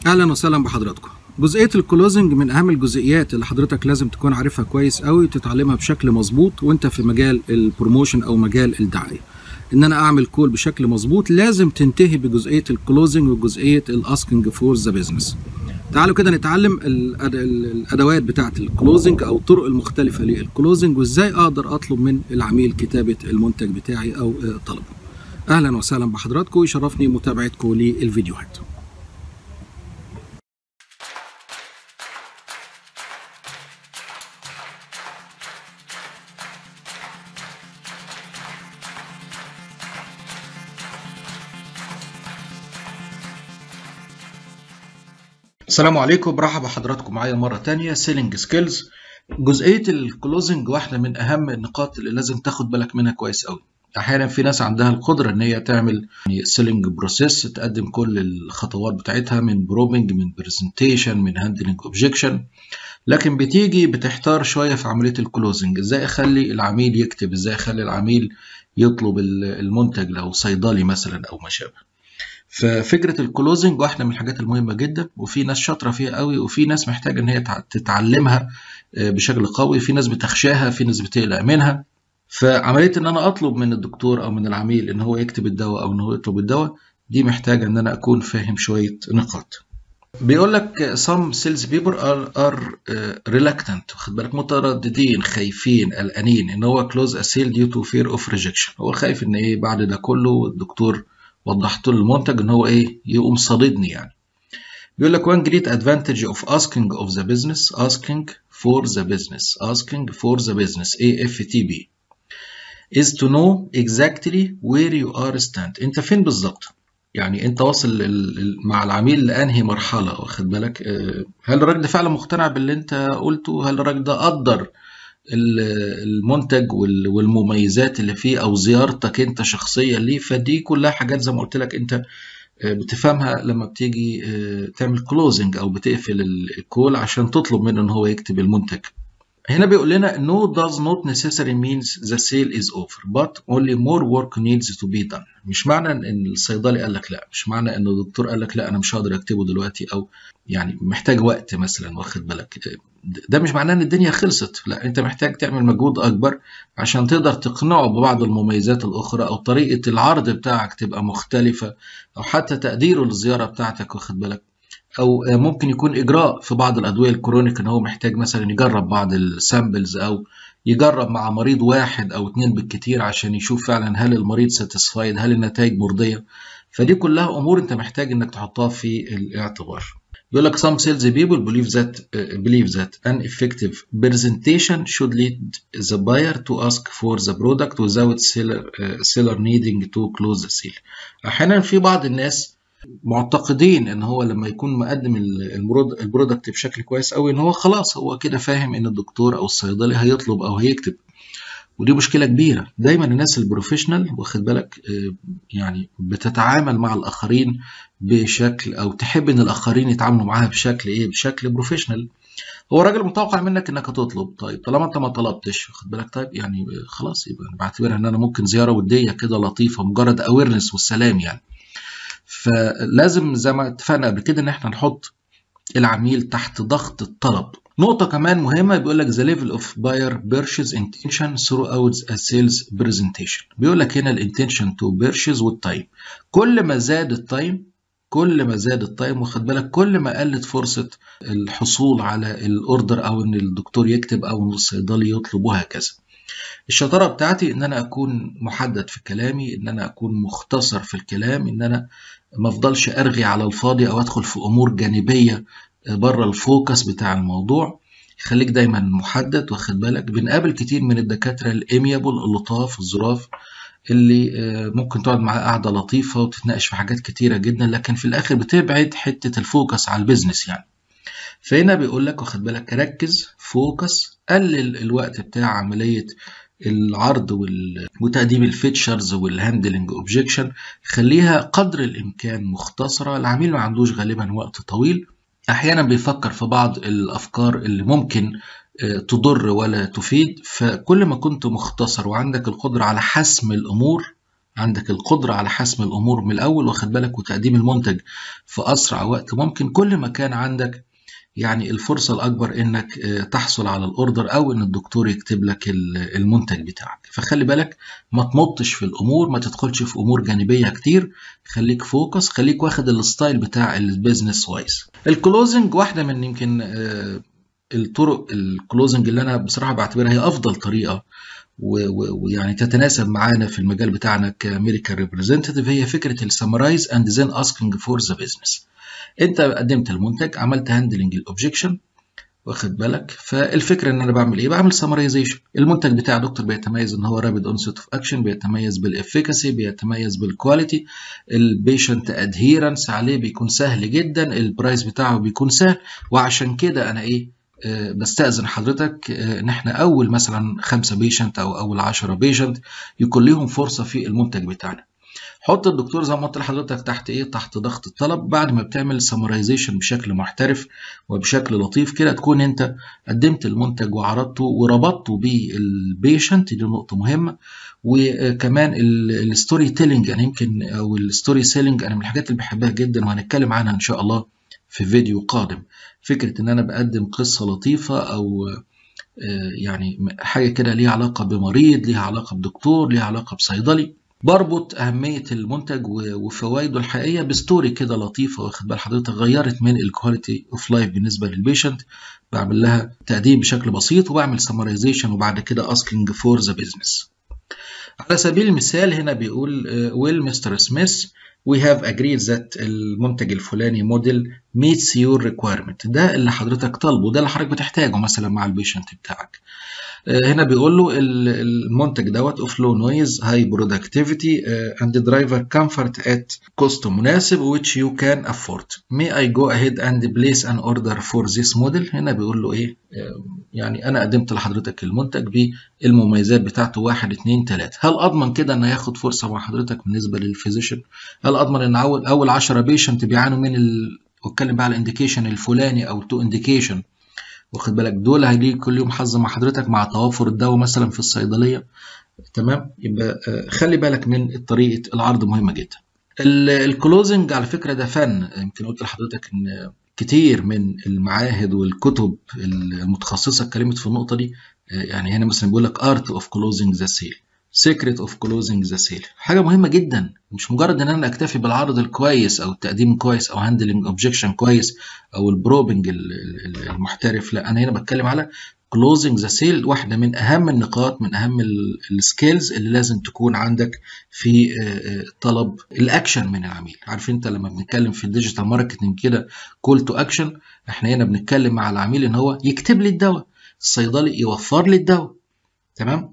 اهلا وسهلا بحضراتكم جزئيه الكلوزنج من اهم الجزئيات اللي حضرتك لازم تكون عارفها كويس قوي وتتعلمها بشكل مظبوط وانت في مجال البروموشن او مجال الدعايه ان انا اعمل كول بشكل مظبوط لازم تنتهي بجزئيه الكلوزنج وجزئيه الاسكنج فور ذا بزنس تعالوا كده نتعلم الادوات بتاعه الكلوزنج او الطرق المختلفه للكلوزنج وازاي اقدر اطلب من العميل كتابه المنتج بتاعي او طلبه اهلا وسهلا بحضراتكم ويشرفني متابعتكم للفيديوهات السلام عليكم برحب بحضراتكم معايا مرة تانية سيلينج سكيلز جزئية الكلوزنج واحدة من أهم النقاط اللي لازم تاخد بالك منها كويس أوي أحيانا في ناس عندها القدرة إن هي تعمل سيلينج بروسيس تقدم كل الخطوات بتاعتها من بروبنج من برزنتيشن من هاندلنج اوبجكشن لكن بتيجي بتحتار شوية في عملية الكلوزنج إزاي أخلي العميل يكتب إزاي أخلي العميل يطلب المنتج لو صيدلي مثلا أو ما شابه ففكره الكلوزنج واحده من الحاجات المهمه جدا وفي ناس شاطره فيها قوي وفي ناس محتاجه ان هي تتعلمها بشكل قوي في ناس بتخشاها في ناس بتقلق منها فعمليه ان انا اطلب من الدكتور او من العميل ان هو يكتب الدواء او ان هو يطلب الدواء دي محتاجه ان انا اكون فاهم شويه نقاط بيقول لك some sales people are, are uh, reluctant واخد بالك مترددين خايفين قلقانين ان هو close a sale due to fear of rejection هو خايف ان ايه بعد ده كله الدكتور وضحت له المنتج ان هو ايه يقوم صاددني يعني بيقول لك one great advantage of asking of the business asking for the business asking for the business AFTB is to know exactly where you are stand انت فين بالظبط يعني انت واصل مع العميل لانهي مرحله واخد بالك هل الراجل ده فعلا مقتنع باللي انت قلته هل الراجل ده قدر المنتج والمميزات اللي فيه او زيارتك انت شخصيا ليه فدي كلها حاجات زي ما قلت لك انت بتفهمها لما بتيجي تعمل كلوزنج او بتقفل الكول عشان تطلب منه ان هو يكتب المنتج هنا بيقول لنا no does not necessarily means the sale is over but only more work needs to be done مش معنى ان الصيدلي قال لك لا مش معنى ان الدكتور قال لك لا انا مش هقدر اكتبه دلوقتي او يعني محتاج وقت مثلا واخد بالك ده مش معناه ان الدنيا خلصت لا انت محتاج تعمل مجهود اكبر عشان تقدر تقنعه ببعض المميزات الاخرى او طريقه العرض بتاعك تبقى مختلفه او حتى تقديره للزياره بتاعتك واخد بالك او ممكن يكون اجراء في بعض الادويه الكرونيك ان هو محتاج مثلا يجرب بعض السامبلز او يجرب مع مريض واحد او اتنين بالكتير عشان يشوف فعلا هل المريض ساتيسفايد هل النتائج مرضيه فدي كلها امور انت محتاج انك تحطها في الاعتبار بيقول لك some sales people believe that uh, believe that an effective presentation should lead the buyer to ask for the product without seller uh, seller needing to close the sale. احيانا في بعض الناس معتقدين ان هو لما يكون مقدم البرودكت بشكل كويس قوي ان هو خلاص هو كده فاهم ان الدكتور او الصيدلي هيطلب او هيكتب ودي مشكله كبيره دايما الناس البروفيشنال واخد بالك يعني بتتعامل مع الاخرين بشكل او تحب ان الاخرين يتعاملوا معاها بشكل ايه بشكل بروفيشنال هو راجل متوقع منك انك هتطلب طيب طالما انت ما طلبتش واخد بالك طيب يعني خلاص يبقى بعتبرها ان انا ممكن زياره وديه كده لطيفه مجرد اويرنس والسلام يعني فلازم زي ما اتفقنا قبل كده ان احنا نحط العميل تحت ضغط الطلب نقطة كمان مهمة بيقول لك the level of buyer purchase intention throughout a sales presentation بيقول لك هنا الانتنشن to purchase والتايم كل ما زاد التايم كل ما زاد التايم واخد بالك كل ما قلت فرصة الحصول على الاوردر او ان الدكتور يكتب او ان الصيدلي يطلب وهكذا الشطارة بتاعتي ان انا اكون محدد في كلامي ان انا اكون مختصر في الكلام ان انا ما افضلش ارغي على الفاضي او ادخل في امور جانبيه بره الفوكس بتاع الموضوع خليك دايما محدد واخد بالك بنقابل كتير من الدكاتره الاميابل اللطاف الظراف اللي ممكن تقعد معاه قعده لطيفه وتتناقش في حاجات كتيره جدا لكن في الاخر بتبعد حته الفوكس على البيزنس يعني فهنا بيقول لك واخد بالك ركز فوكس قلل الوقت بتاع عمليه العرض وتقديم الفيتشرز والهاندلنج اوبجكشن خليها قدر الامكان مختصره العميل ما عندوش غالبا وقت طويل احيانا بيفكر في بعض الافكار اللي ممكن تضر ولا تفيد فكل ما كنت مختصر وعندك القدره على حسم الامور عندك القدرة على حسم الأمور من الأول واخد بالك وتقديم المنتج في أسرع وقت ممكن كل ما كان عندك يعني الفرصة الأكبر إنك تحصل على الأوردر أو إن الدكتور يكتب لك المنتج بتاعك فخلي بالك ما تمطش في الأمور ما تدخلش في أمور جانبية كتير خليك فوكس خليك واخد الستايل بتاع البيزنس وايز الكلوزنج واحدة من يمكن الطرق الكلوزنج اللي أنا بصراحة بعتبرها هي أفضل طريقة ويعني تتناسب معانا في المجال بتاعنا كميديكال ريبريزنتيف هي فكره السمرايز اند ذن اسكينج فور ذا بزنس انت قدمت المنتج عملت هاندلنج الاوبجكشن واخد بالك فالفكره ان انا بعمل ايه بعمل سمرايزيشن المنتج بتاع يا دكتور بيتميز ان هو رابيد اونست اوف اكشن بيتميز بالافيكاسي بيتميز بالكواليتي البيشنت ادهيرنس عليه بيكون سهل جدا البرايس بتاعه بيكون سهل وعشان كده انا ايه بستأذن حضرتك ان احنا اول مثلا خمسة بيشنت او اول عشرة بيشنت يكون ليهم فرصة في المنتج بتاعنا حط الدكتور زي ما قلت لحضرتك تحت ايه تحت ضغط الطلب بعد ما بتعمل سمرايزيشن بشكل محترف وبشكل لطيف كده تكون انت قدمت المنتج وعرضته وربطته بالبيشنت دي نقطة مهمة وكمان الستوري تيلينج يعني يمكن او الستوري سيلينج انا من الحاجات اللي بحبها جدا وهنتكلم عنها ان شاء الله في فيديو قادم فكرة ان انا بقدم قصة لطيفة او يعني حاجة كده ليها علاقة بمريض ليها علاقة بدكتور ليها علاقة بصيدلي بربط أهمية المنتج وفوائده الحقيقية بستوري كده لطيفة واخد بال حضرتك غيرت من الكواليتي اوف لايف بالنسبة للبيشنت بعمل لها تقديم بشكل بسيط وبعمل سمرايزيشن وبعد كده asking for the business على سبيل المثال هنا بيقول ويل مستر سميث we have agreed that المنتج الفلاني موديل meets your requirement ده اللي حضرتك طالبه ده اللي حضرتك بتحتاجه مثلا مع البيشنت بتاعك هنا بيقول له المنتج دوت اوف لو نويز هاي برودكتيفيتي اند درايفر كومفورت ات كوست مناسب which you can afford may I go ahead and place an order for this model هنا بيقول له ايه يعني انا قدمت لحضرتك المنتج بالمميزات بتاعته واحد اتنين تلاته هل اضمن كده ان هياخد فرصه مع حضرتك بالنسبه للفيزيشن هل اضمن ان اول اول 10 بيشنت بيعانوا من ال... واتكلم بقى على الانديكيشن الفلاني او تو انديكيشن واخد بالك دول هيجي كل يوم حظ مع حضرتك مع توافر الدواء مثلا في الصيدليه تمام يبقى خلي بالك من طريقه العرض مهمه جدا الكلوزنج على فكره ده فن يمكن قلت لحضرتك ان كتير من المعاهد والكتب المتخصصه اتكلمت في النقطه دي يعني هنا مثلا بيقول لك art of closing the sale secret of closing the sale حاجه مهمه جدا مش مجرد ان انا اكتفي بالعرض الكويس او التقديم كويس او هاندلنج اوبجكشن كويس او البروبنج المحترف لا انا هنا بتكلم على closing the sale واحده من اهم النقاط من اهم السكيلز اللي لازم تكون عندك في طلب الاكشن من العميل عارف انت لما بنتكلم في الديجيتال ماركتنج كده كول تو اكشن احنا هنا بنتكلم مع العميل ان هو يكتب لي الدواء الصيدلي يوفر لي الدواء تمام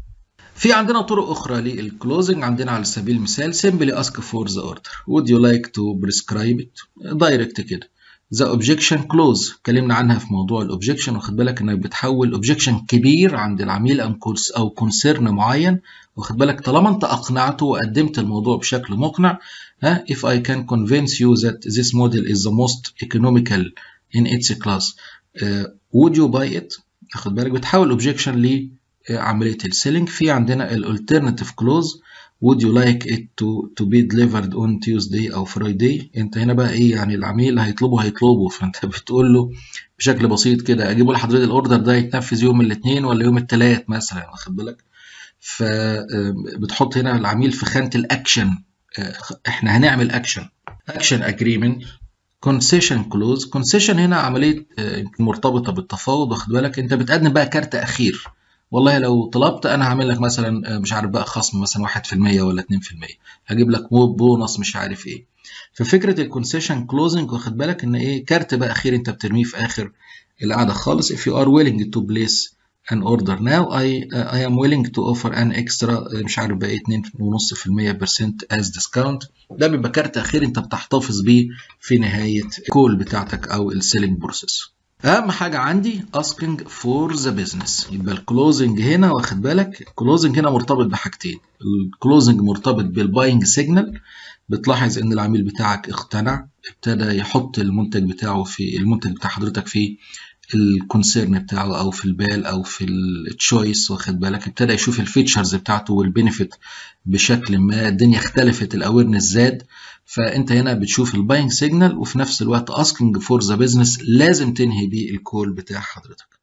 في عندنا طرق أخرى للكلوزنج عندنا على سبيل المثال simply ask for the order would you like to prescribe it direct كده the objection close اتكلمنا عنها في موضوع الاوبجكشن واخد بالك انك بتحول اوبجكشن كبير عند العميل او كونسيرن معين واخد بالك طالما انت اقنعته وقدمت الموضوع بشكل مقنع ها if I can convince you that this model is the most economical in its class uh, would you buy it واخد بالك بتحول اوبجكشن ل عملية السيلينج في عندنا الالترناتيف كلوز would you like it to to be delivered on Tuesday أو Friday أنت هنا بقى إيه يعني العميل هيطلبه هيطلبه فأنت بتقول له بشكل بسيط كده أجيبه لحضرتك الأوردر ده يتنفذ يوم الاثنين ولا يوم الثلاث مثلا واخد بالك فبتحط هنا العميل في خانة الأكشن إحنا هنعمل أكشن أكشن أجريمنت كونسيشن كلوز كونسيشن هنا عملية مرتبطة بالتفاوض واخد بالك أنت بتقدم بقى كارت أخير والله لو طلبت انا هعمل لك مثلا مش عارف بقى خصم مثلا 1% ولا 2% هجيب لك بونص مش عارف ايه ففكره الكونسيشن كلوزنج واخد بالك ان ايه كارت بقى اخير انت بترميه في اخر القعده خالص if you are willing to place an order now I I am willing to offer an extra مش عارف بقى 2.5% as discount ده بيبقى كارت اخير انت بتحتفظ بيه في نهايه الكول بتاعتك او السيلينج بروسيس اهم حاجه عندي asking for the business يبقى الكلوزنج هنا واخد بالك الكلوزنج هنا مرتبط بحاجتين الكلوزنج مرتبط بالباينج سيجنال بتلاحظ ان العميل بتاعك اقتنع ابتدى يحط المنتج بتاعه في المنتج بتاع حضرتك في الكونسيرن بتاعه او في البال او في التشويس واخد بالك ابتدى يشوف الفيتشرز بتاعته والبينيفيت بشكل ما الدنيا اختلفت الاويرنس زاد فانت هنا بتشوف الباينج سيجنال وفي نفس الوقت اسكينج فور ذا بزنس لازم تنهي بيه الكول بتاع حضرتك